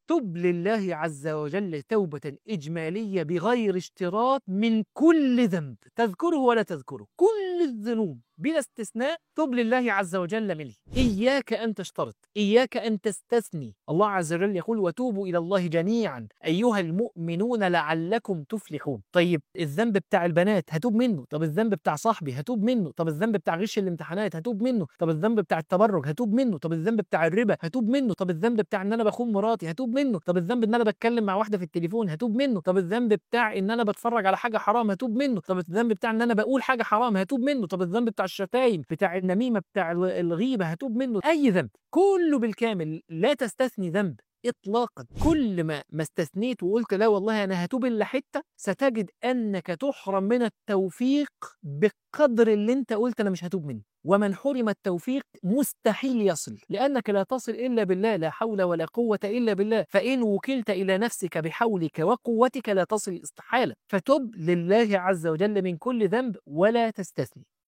تب لله عز وجل توبة إجمالية بغير اشتراط من كل ذنب تذكره ولا تذكره كل الذنوب بلا استثناء تب لله عز وجل منه إياك أن تشترط إياك أن تستثني الله عز وجل يقول وتوبوا إلى الله جميعا أيها المؤمنون لعلكم تفلحون طيب الذنب بتاع البنات هتوب منه طب الذنب بتاع صاحبي هتوب منه طب الذنب بتاع غش الامتحانات هتوب منه طب الذنب بتاع التبرج هتوب منه طب الذنب بتاع الربا هتوب منه طب الذنب بتاع ان انا بخون مراتي هتوب منه طب الذنب ان انا بتكلم مع واحده في التليفون هتوب منه طب الذنب بتاع ان انا بتفرج على حاجه حرام هتوب منه طب الذنب بتاع ان انا بقول حاجه حرام هتوب منه طب الذنب بتاع الشتايم بتاع النميمه بتاع ال- الغيبه هتوب منه اي ذنب كله بالكامل لا تستثني ذنب اطلاقا كل ما ما استثنيت وقلت لا والله انا هتوب الا حته ستجد انك تحرم من التوفيق بقدر اللي انت قلت انا مش هتوب منه ومن حرم التوفيق مستحيل يصل لانك لا تصل الا بالله لا حول ولا قوه الا بالله فان وكلت الى نفسك بحولك وقوتك لا تصل استحاله فتب لله عز وجل من كل ذنب ولا تستثني